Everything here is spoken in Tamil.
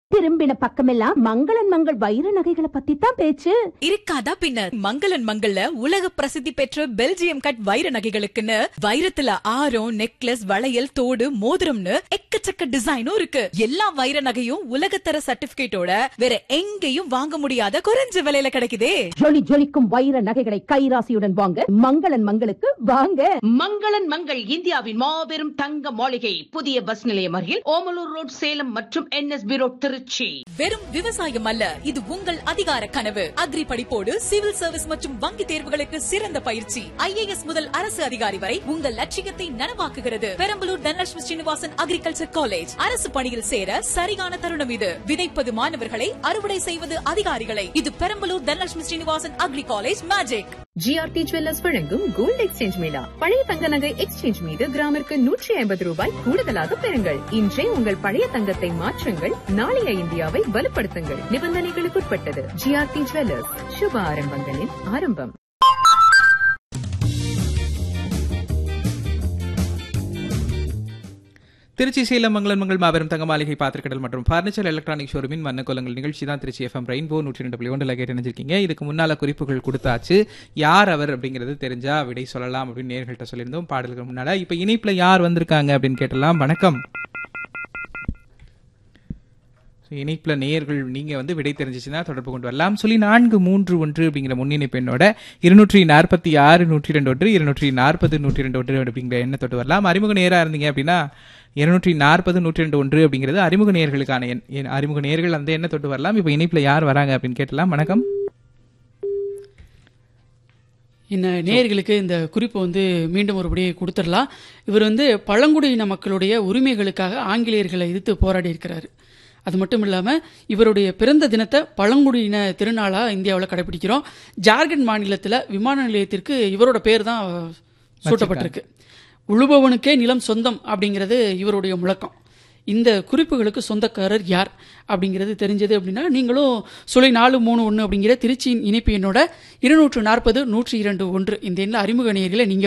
திரும்பின பக்கமெல்லாம் மங்களன் மங்கள் வைர நகைகளை பத்தி தான் பேச்சு இருக்காதா பின்ன மங்களன் மங்கள்ல உலக பிரசித்தி பெற்ற பெல்ஜியம் கட் வைர நகைகளுக்குன்னு வைரத்துல ஆரம் நெக்லஸ் வளையல் தோடு மோதிரம்னு எக்கச்சக்க டிசைனும் இருக்கு எல்லா வைர நகையும் உலகத்தர சர்டிபிகேட்டோட வேற எங்கேயும் வாங்க முடியாத குறைஞ்ச விலையில கிடைக்குதே ஜொலி ஜொலிக்கும் வைர நகைகளை கைராசியுடன் வாங்க மங்களன் மங்களுக்கு வாங்க மங்களன் மங்கள் இந்தியாவின் மாபெரும் தங்க மாளிகை புதிய பஸ் நிலையம் அருகில் ஓமலூர் ரோட் சேலம் மற்றும் என்எஸ்பி ரோட் திருச்சி வெறும் விவசாயம் அல்ல இது உங்கள் அதிகார கனவு அக்ரி படிப்போடு சிவில் சர்வீஸ் மற்றும் வங்கி தேர்வுகளுக்கு சிறந்த பயிற்சி ஐஏஎஸ் முதல் அரசு அதிகாரி வரை உங்கள் லட்சியத்தை நனவாக்குகிறது பெரம்பலூர் தனலட்சுமி ஸ்ரீனிவாசன் அக்ரிகல்ச்சர் காலேஜ் அரசு பணியில் சேர சரியான தருணம் இது விதைப்பது மாணவர்களை அறுவடை செய்வது அதிகாரிகளை இது Perambalur Dhanalakshmi Srinivasan agri college magic GRT jewellers வழங்கும் கோல்ட் எக்ஸ்சேஞ்ச் மேளா பழைய தங்க நகை எக்ஸ்சேஞ்ச் மீது கிராமிற்கு நூற்றி ஐம்பது ரூபாய் கூடுதலாக பெறுங்கள் இன்றே உங்கள் பழைய தங்கத்தை மாற்றுங்கள் நாளைய இந்தியாவை வலுப்படுத்துங்கள் நிபந்தனைகளுக்குட்பட்டது ஜிஆர்டி ஜுவல்லர்ஸ் சுப ஆரம்பங்களின் ஆரம்பம் திருச்சி சேலம் மங்களன் மங்கள் மாபெரும் தங்க மாளிகை பாத்திரக்கடல் மற்றும் ஃபர்னிச்சர் எலக்ட்ரானிக் ஷோரூமின் மண்ண கொலங்கள் நிகழ்ச்சி தான் திருச்சி எஃப்எம் ரெயின்போ நூற்றி ரெண்டு புள்ளி ஒன்றில் கேட்டு நினைச்சிருக்கீங்க இதுக்கு முன்னால குறிப்புகள் கொடுத்தாச்சு யார் அவர் அப்படிங்கிறது தெரிஞ்சா விடை சொல்லலாம் அப்படின்னு நேர்கள்ட்ட சொல்லியிருந்தோம் பாடலுக்கு முன்னால இப்ப இணைப்புல யார் வந்திருக்காங்க அப்படின்னு கேட்டலாம் வணக்கம் So, இணைப்புல நேயர்கள் நீங்க வந்து விடை தெரிஞ்சிச்சுன்னா தொடர்பு கொண்டு வரலாம் சொல்லி நான்கு மூன்று ஒன்று அப்படிங்கிற முன்னிணைப்பு எண்ணோட இருநூற்றி நாற்பத்தி ஆறு நூற்றி ரெண்டு ஒன்று இருநூற்றி நாற்பது நூற்றி ரெண்டு ஒன்று அப்படிங்கிற எண்ணை தொட்டு வரலாம் அறிமுக நேரா இருந்தீங்க அப்படின்னா இருநூற்றி நாற்பது நூற்றி ரெண்டு ஒன்று அப்படிங்கிறது அறிமுக நேயர்களுக்கான எண் எண் அறிமுக நேயர்கள் அந்த எண்ணை தொட்டு வரலாம் இப்போ இணைப்புல யார் வராங்க அப்படின்னு கேட்டலாம் வணக்கம் இந்த நேயர்களுக்கு இந்த குறிப்பு வந்து மீண்டும் ஒருபடி கொடுத்துடலாம் இவர் வந்து பழங்குடியின மக்களுடைய உரிமைகளுக்காக ஆங்கிலேயர்களை எதிர்த்து போராடி இருக்கிறாரு அது மட்டும் இல்லாமல் இவருடைய பிறந்த தினத்தை பழங்குடியின திருநாளாக இந்தியாவில் கடைபிடிக்கிறோம் ஜார்க்கண்ட் மாநிலத்தில் விமான நிலையத்திற்கு இவரோட பேர் தான் சூட்டப்பட்டிருக்கு உழுபவனுக்கே நிலம் சொந்தம் அப்படிங்கிறது இவருடைய முழக்கம் இந்த குறிப்புகளுக்கு சொந்தக்காரர் யார் அப்படிங்கிறது தெரிஞ்சது அப்படின்னா நீங்களும் சுலை நாலு மூணு ஒன்று அப்படிங்கிற திருச்சியின் இணைப்பு எண்ணோட இருநூற்று நாற்பது நூற்றி இரண்டு ஒன்று இந்த எண்ணில் அறிமுக நேயர்களை நீங்கள்